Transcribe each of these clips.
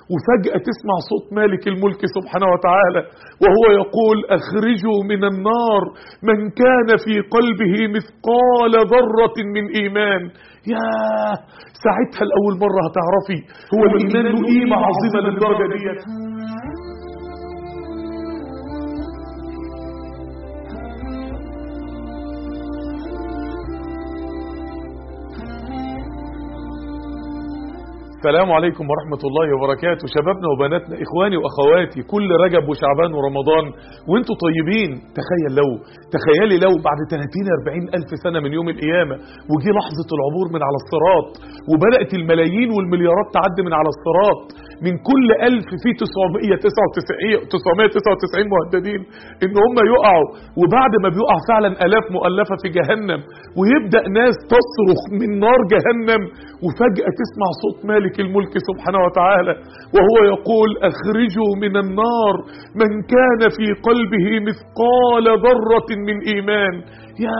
وفجأة تسمع صوت مالك الملك سبحانه وتعالى وهو يقول أخرجوا من النار من كان في قلبه مثقال ذرة من إيمان يا ساعتها الأول مرة هتعرفي هو الإيمان له قيمة عظيمة للدرجة ديت السلام عليكم ورحمة الله وبركاته شبابنا وبناتنا إخواني وأخواتي كل رجب وشعبان ورمضان وانتوا طيبين تخيل لو تخيلي لو بعد 30 40 ألف سنة من يوم القيامة وجي لحظة العبور من على الصراط وبدأت الملايين والمليارات تعدي من على الصراط من كل ألف في 999 999 مهددين إن هم يقعوا وبعد ما بيقع فعلا ألاف مؤلفة في جهنم ويبدأ ناس تصرخ من نار جهنم وفجأة تسمع صوت مالك الملك سبحانه وتعالى وهو يقول أخرجوا من النار من كان في قلبه مثقال ذرة من إيمان يا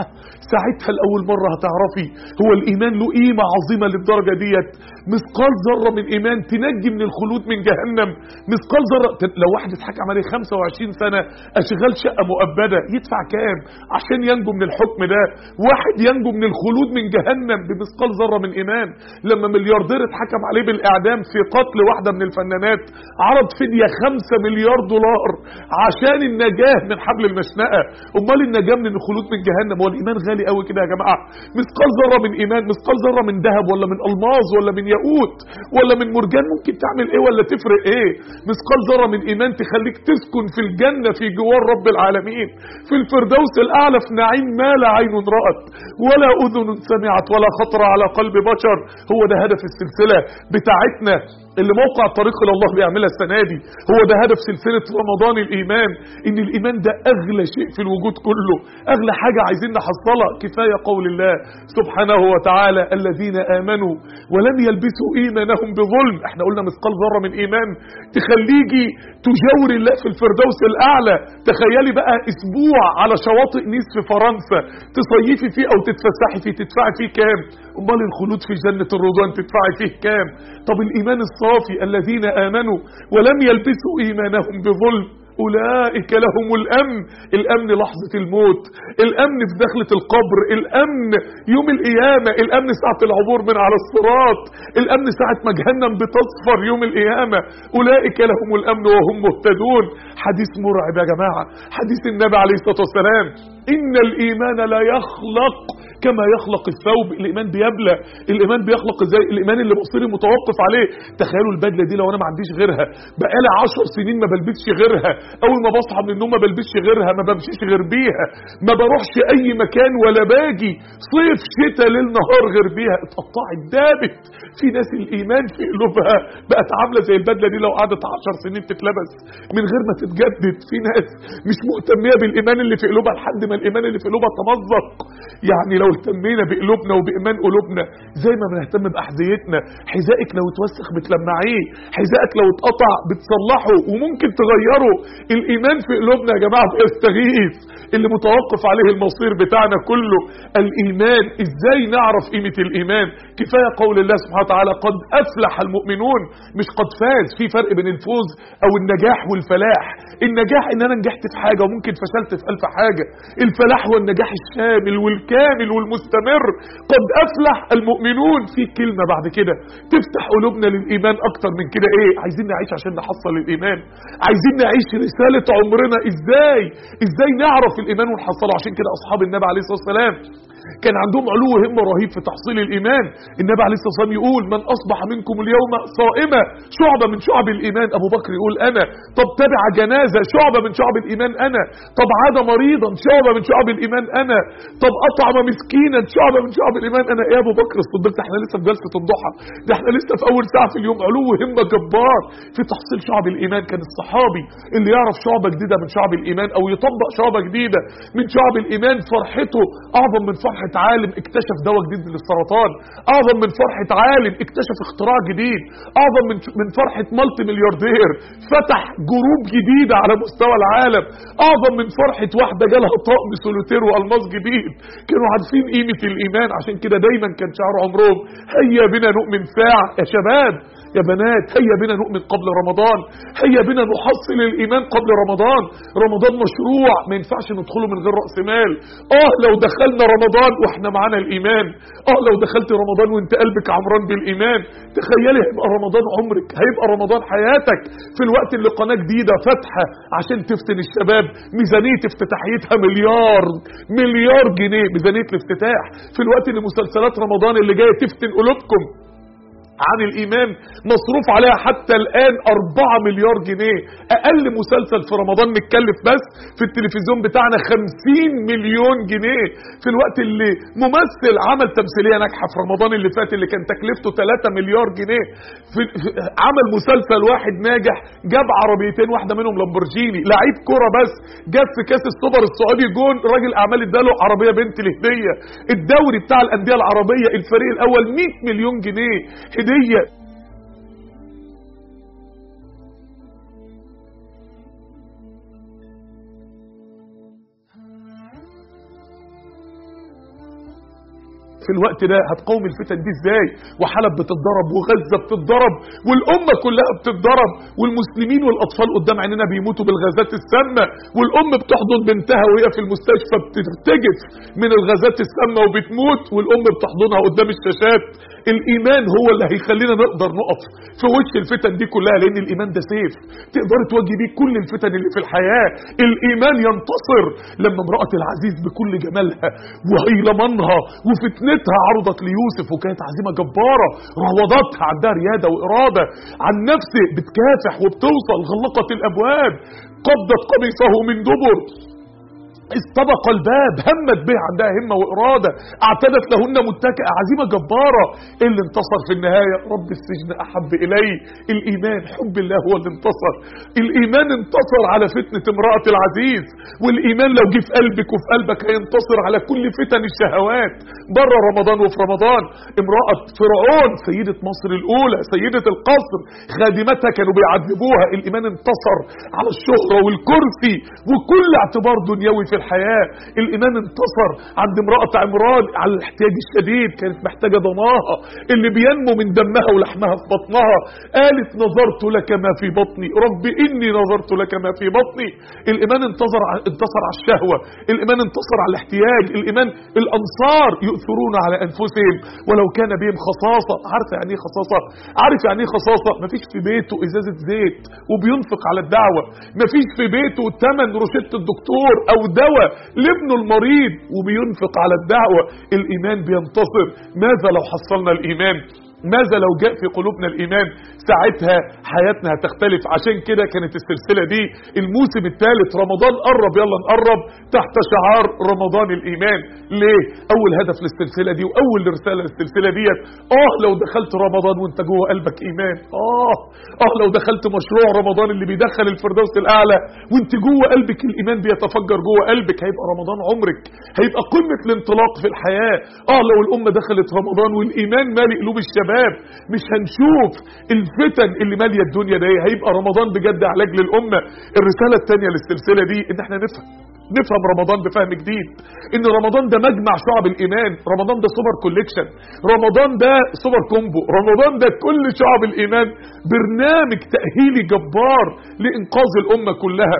ساعتها الأول مرة هتعرفي هو الإيمان له قيمة عظيمة للدرجة ديت مثقال ذرة من إيمان تنجي من الخلود من جهنم مثقال ذرة لو واحد اتحكم عليه 25 سنة أشغال شقة مؤبدة يدفع كام عشان ينجو من الحكم ده واحد ينجو من الخلود من جهنم بمثقال ذرة من إيمان لما ملياردير اتحكم عليه بالإعدام في قتل واحدة من الفنانات عرض فدية 5 مليار دولار عشان النجاة من حبل المشنقة أمال النجاة من الخلود من جهنم هو الإيمان غالي قوي كده يا جماعة مثقال ذرة من إيمان مثقال ذرة من ذهب ولا من ألماظ ولا من ياقوت ولا من مرجان ممكن تعمل إيه ولا تفرق إيه مثقال ذرة من إيمان تخليك تسكن في الجنة في جوار رب العالمين في الفردوس الأعلى في نعيم ما لا عين رأت ولا أذن سمعت ولا خطر على قلب بشر هو ده هدف السلسلة بتاعتنا اللي موقع الطريق الى الله بيعملها السنه دي هو ده هدف سلسله رمضان الايمان ان الايمان ده اغلى شيء في الوجود كله اغلى حاجه عايزين نحصلها كفايه قول الله سبحانه وتعالى الذين امنوا ولم يلبسوا ايمانهم بظلم احنا قلنا مثقال ذره من ايمان تخليكي تجاور الله في الفردوس الاعلى تخيلي بقى اسبوع على شواطئ نيس في فرنسا تصيفي فيه او تتفسحي فيه تدفعي فيه كام امال الخلود في جنه الرضوان تدفعي فيه كام طب الايمان الصافي الذين آمنوا ولم يلبسوا إيمانهم بظلم أولئك لهم الأمن الأمن لحظة الموت الأمن في دخلة القبر الأمن يوم القيامة الأمن ساعة العبور من على الصراط الأمن ساعة ما جهنم بتصفر يوم القيامة أولئك لهم الأمن وهم مهتدون حديث مرعب يا جماعة حديث النبي عليه الصلاة والسلام إن الإيمان لا يخلق كما يخلق الثوب الايمان بيبلى الايمان بيخلق ازاي الايمان اللي بصيري متوقف عليه تخيلوا البدله دي لو انا ما عنديش غيرها بقالي 10 سنين ما بلبسش غيرها اول ما بصحى من النوم ما بلبسش غيرها ما بمشيش غير بيها ما بروحش اي مكان ولا باجي صيف شتاء ليل نهار غير بيها اتقطعت دابت في ناس الايمان في قلوبها بقت عامله زي البدله دي لو قعدت 10 سنين تتلبس من غير ما تتجدد في ناس مش مهتميه بالايمان اللي في قلوبها لحد ما الايمان اللي في قلوبها تمزق يعني لو اهتمينا بقلوبنا وبإيمان قلوبنا زي ما بنهتم بأحذيتنا حذائك لو اتوسخ بتلمعيه حذائك لو اتقطع بتصلحه وممكن تغيره الإيمان في قلوبنا يا جماعة بيستغيث اللي متوقف عليه المصير بتاعنا كله الإيمان إزاي نعرف قيمة الإيمان كفاية قول الله سبحانه وتعالى قد أفلح المؤمنون مش قد فاز في فرق بين الفوز أو النجاح والفلاح النجاح إن أنا نجحت في حاجة وممكن فشلت في ألف حاجة الفلاح هو النجاح الشامل والكامل والمستمر قد أفلح المؤمنون في كلمة بعد كده تفتح قلوبنا للإيمان أكتر من كده إيه عايزين نعيش عشان نحصل الإيمان عايزين نعيش رسالة عمرنا إزاي إزاي نعرف الإيمان ونحصله عشان كده أصحاب النبي عليه الصلاة والسلام كان عندهم علو همة رهيب في تحصيل الإيمان النبي عليه الصلاة والسلام يقول من أصبح منكم اليوم صائمة شعبة من شعب الإيمان أبو بكر يقول أنا طب تبع جنازة شعبة من شعب الإيمان أنا طب عاد مريضا شعبة من شعب الإيمان أنا طب أطعم مسكينا شعبة من شعب الإيمان أنا إيه يا أبو بكر الصديق ده احنا لسه في جلسة الضحى ده احنا لسه في أول ساعة في اليوم علو همة جبار في تحصيل شعب الإيمان كان الصحابي اللي يعرف شعبة جديدة من شعب الإيمان أو يطبق شعبة جديدة من شعب الإيمان فرحته أعظم من فرحة عالم اكتشف دواء جديد للسرطان اعظم من فرحة عالم اكتشف اختراع جديد اعظم من من فرحة مالتي ملياردير فتح جروب جديدة على مستوى العالم اعظم من فرحة واحدة جالها طقم سولوتير والماس جديد كانوا عارفين قيمة الايمان عشان كده دايما كان شعار عمرهم هيا بنا نؤمن ساعة يا شباب يا بنات هيا بنا نؤمن قبل رمضان هيا بنا نحصل الايمان قبل رمضان رمضان مشروع ما ينفعش ندخله من غير راس مال اه لو دخلنا رمضان واحنا معانا الايمان اه لو دخلت رمضان وانت قلبك عمران بالايمان تخيلي هيبقى رمضان عمرك هيبقى رمضان حياتك في الوقت اللي قناه جديده فاتحه عشان تفتن الشباب ميزانيه افتتاحيتها مليار مليار جنيه ميزانيه الافتتاح في الوقت اللي مسلسلات رمضان اللي جايه تفتن قلوبكم عن الإيمان مصروف عليها حتى الآن 4 مليار جنيه أقل مسلسل في رمضان متكلف بس في التلفزيون بتاعنا 50 مليون جنيه في الوقت اللي ممثل عمل تمثيلية ناجحة في رمضان اللي فات اللي كان تكلفته 3 مليار جنيه في في- عمل مسلسل واحد ناجح جاب عربيتين واحدة منهم لامبورجيني لعيب كرة بس جاب في كاس السوبر السعودي جون راجل أعمال اداله عربية بنت الهدية الدوري بتاع الأندية العربية الفريق الأول 100 مليون جنيه هدية في الوقت ده هتقوم الفتن دي ازاي وحلب بتتضرب وغزه بتتضرب والامه كلها بتتضرب والمسلمين والاطفال قدام عيننا بيموتوا بالغازات السامه والام بتحضن بنتها وهي في المستشفى بترتجف من الغازات السامه وبتموت والام بتحضنها قدام الشاشات الايمان هو اللي هيخلينا نقدر نقف في وش الفتن دي كلها لان الايمان ده سيف تقدر تواجه بيه كل الفتن اللي في الحياه الايمان ينتصر لما امراه العزيز بكل جمالها وهيلمنها وفتنتها عرضت ليوسف وكانت عزيمه جباره روضتها عندها رياده واراده عن نفس بتكافح وبتوصل غلقت الابواب قبضت قميصه من دبر استبق الباب همت به عندها همة وإرادة اعتدت لهن متكئة عزيمة جبارة إيه اللي انتصر في النهاية رب السجن أحب إلي الإيمان حب الله هو اللي انتصر الإيمان انتصر على فتنة امرأة العزيز والإيمان لو جه في قلبك وفي قلبك هينتصر على كل فتن الشهوات بره رمضان وفي رمضان امرأة فرعون سيدة مصر الأولى سيدة القصر خادمتها كانوا بيعذبوها الإيمان انتصر على الشهرة والكرسي وكل اعتبار دنيوي في الحياة الإيمان انتصر عند امرأة عمران على الاحتياج الشديد كانت محتاجة ضناها اللي بينمو من دمها ولحمها في بطنها قالت نظرت لك ما في بطني رب إني نظرت لك ما في بطني الإيمان انتصر ع- انتصر على الشهوة الإيمان انتصر على الاحتياج الإيمان الأنصار يؤثرون على أنفسهم ولو كان بهم خصاصة عارف يعني ايه خصاصة عارف يعني ايه خصاصة مفيش في بيته إزازة زيت وبينفق على الدعوة مفيش في بيته تمن روشتة الدكتور أو دواء لابنه المريض وبينفق على الدعوة الإيمان بينتصر ماذا لو حصلنا الإيمان ماذا لو جاء في قلوبنا الإيمان ساعتها حياتنا هتختلف عشان كده كانت السلسلة دي الموسم الثالث رمضان قرب يلا نقرب تحت شعار رمضان الإيمان ليه أول هدف للسلسلة دي وأول رسالة للسلسلة ديت آه لو دخلت رمضان وانت جوه قلبك إيمان آه آه لو دخلت مشروع رمضان اللي بيدخل الفردوس الأعلى وانت جوه قلبك الإيمان بيتفجر جوه قلبك هيبقى رمضان عمرك هيبقى قمة الانطلاق في الحياة آه لو الأمة دخلت رمضان والإيمان مالي قلوب الشباب مش هنشوف الفتن اللي مالية الدنيا ده هيبقى رمضان بجد علاج للأمة الرسالة الثانية للسلسلة دي ان احنا نفهم نفهم رمضان بفهم جديد ان رمضان ده مجمع شعب الايمان رمضان ده سوبر كوليكشن رمضان ده سوبر كومبو رمضان ده كل شعب الايمان برنامج تأهيلي جبار لإنقاذ الأمة كلها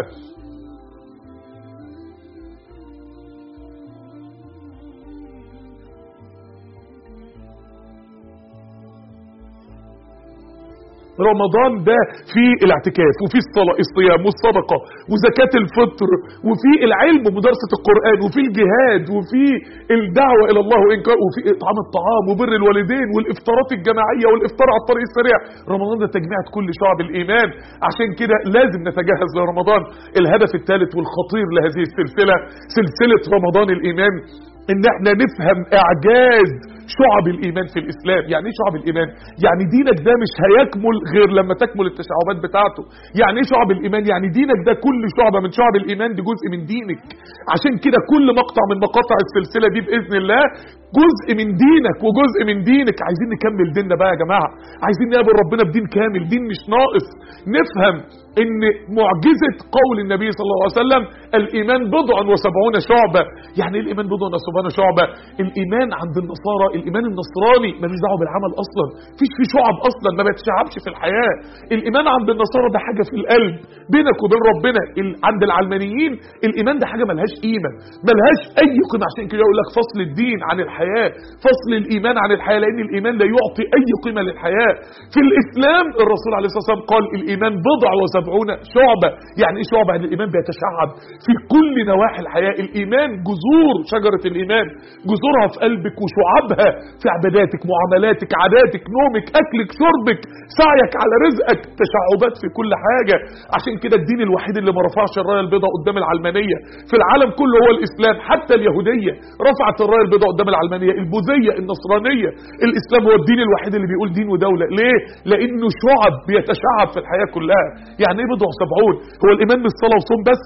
رمضان ده فيه الاعتكاف وفيه الصلاة الصيام والصدقة وزكاة الفطر وفيه العلم ومدارسة القرآن وفيه الجهاد وفيه الدعوة إلى الله وإنكار وفيه إطعام الطعام وبر الوالدين والإفطارات الجماعية والإفطار على الطريق السريع رمضان ده تجميعة كل شعب الإيمان عشان كده لازم نتجهز لرمضان الهدف الثالث والخطير لهذه السلسلة سلسلة رمضان الإيمان ان احنا نفهم اعجاز شعب الايمان في الاسلام يعني ايه شعب الايمان يعني دينك ده مش هيكمل غير لما تكمل التشعبات بتاعته يعني ايه شعب الايمان يعني دينك ده كل شعبة من شعب الايمان دي جزء من دينك عشان كده كل مقطع من مقاطع السلسلة دي باذن الله جزء من دينك وجزء من دينك عايزين نكمل ديننا بقى يا جماعة عايزين نقابل ربنا بدين كامل دين مش ناقص نفهم ان معجزة قول النبي صلى الله عليه وسلم الايمان بضع وسبعون شعبة يعني ايه الايمان بضع وسبعون شعبة الايمان عند النصارى الايمان النصراني ملوش دعوه بالعمل اصلا فيش في شعب اصلا ما بيتشعبش في الحياة الايمان عند النصارى ده حاجة في القلب بينك وبين ربنا ال- عند العلمانيين الايمان ده حاجة ملهاش قيمة ملهاش اي قيمة عشان كده يقول لك فصل الدين عن الحياة فصل الايمان عن الحياة لان الايمان لا يعطي اي قيمة للحياة في الاسلام الرسول عليه الصلاة والسلام قال الايمان بضع وسبعون شعبة يعني ايه شعبة يعني الايمان بيتشعب في كل نواحي الحياة الايمان جذور شجرة الايمان جذورها في قلبك وشعابها في عباداتك معاملاتك عاداتك نومك اكلك شربك سعيك على رزقك تشعبات في كل حاجة عشان كده الدين الوحيد اللي ما رفعش الراية البيضاء قدام العلمانية في العالم كله هو الاسلام حتى اليهودية رفعت الراية البيضاء قدام العلمانية البوذية النصرانية الاسلام هو الدين الوحيد اللي بيقول دين ودولة ليه لانه شعب بيتشعب في الحياة كلها يعني ايه بضع سبعون هو الايمان مش صلاة وصوم بس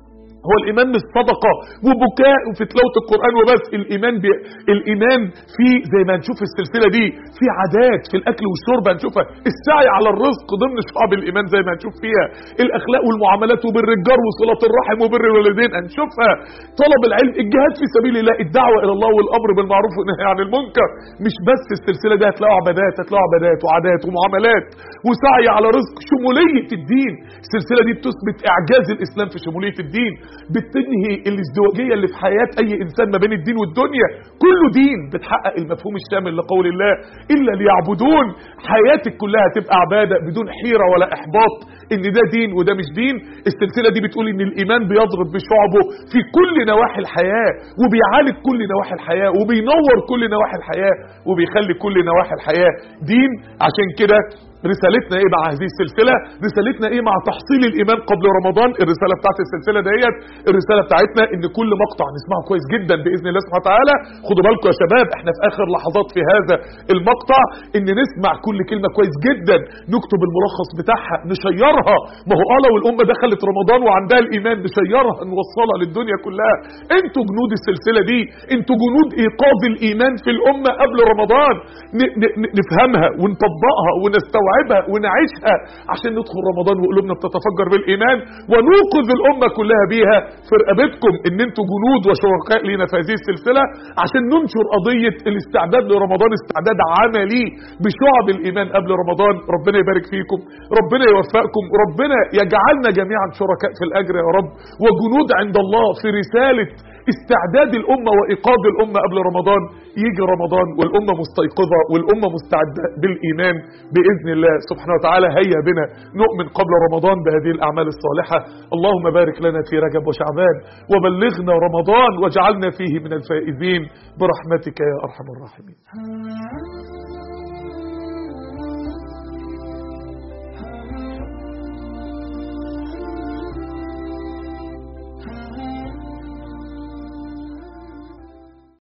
هو الايمان مش صدقه وبكاء في تلاوه القران وبس الايمان بي... الايمان في زي ما هنشوف السلسله دي في عادات في الاكل والشرب هنشوفها السعي على الرزق ضمن شعب الايمان زي ما هنشوف فيها الاخلاق والمعاملات وبر الجار وصله الرحم وبر الوالدين هنشوفها طلب العلم الجهاد في سبيل الله الدعوه الى الله والامر بالمعروف والنهي عن المنكر مش بس السلسله دي هتلاقوا عبادات هتلاقوا عبادات وعادات ومعاملات وسعي على رزق شموليه الدين السلسله دي بتثبت اعجاز الاسلام في شموليه الدين بتنهي الازدواجيه اللي في حياه اي انسان ما بين الدين والدنيا كله دين بتحقق المفهوم الشامل لقول الله الا ليعبدون حياتك كلها تبقى عباده بدون حيره ولا احباط ان ده دين وده مش دين السلسله دي بتقول ان الايمان بيضرب بشعبه في كل نواحي الحياه وبيعالج كل نواحي الحياه وبينور كل نواحي الحياه وبيخلي كل نواحي الحياه دين عشان كده رسالتنا ايه مع هذه السلسله رسالتنا ايه مع تحصيل الايمان قبل رمضان الرساله بتاعت السلسله ديت الرساله بتاعتنا ان كل مقطع نسمعه كويس جدا باذن الله سبحانه وتعالى خدوا بالكم يا شباب احنا في اخر لحظات في هذا المقطع ان نسمع كل كلمه كويس جدا نكتب الملخص بتاعها نشيرها ما هو اه لو الامه دخلت رمضان وعندها الايمان نشيرها نوصلها للدنيا كلها انتوا جنود السلسله دي انتوا جنود ايقاظ الايمان في الامه قبل رمضان ن- ن- ن- نفهمها ونطبقها ونستوعبها ونعيشها عشان ندخل رمضان وقلوبنا بتتفجر بالايمان ونوقظ الامه كلها بيها في رقبتكم ان انتوا جنود وشركاء لينا في هذه السلسله عشان ننشر قضيه الاستعداد لرمضان استعداد عملي بشعب الايمان قبل رمضان ربنا يبارك فيكم ربنا يوفقكم ربنا يجعلنا جميعا شركاء في الاجر يا رب وجنود عند الله في رساله استعداد الأمة وإيقاظ الأمة قبل رمضان يجي رمضان والأمة مستيقظة والأمة مستعدة بالإيمان بإذن الله سبحانه وتعالى هيا بنا نؤمن قبل رمضان بهذه الأعمال الصالحة اللهم بارك لنا في رجب وشعبان وبلغنا رمضان واجعلنا فيه من الفائزين برحمتك يا أرحم الراحمين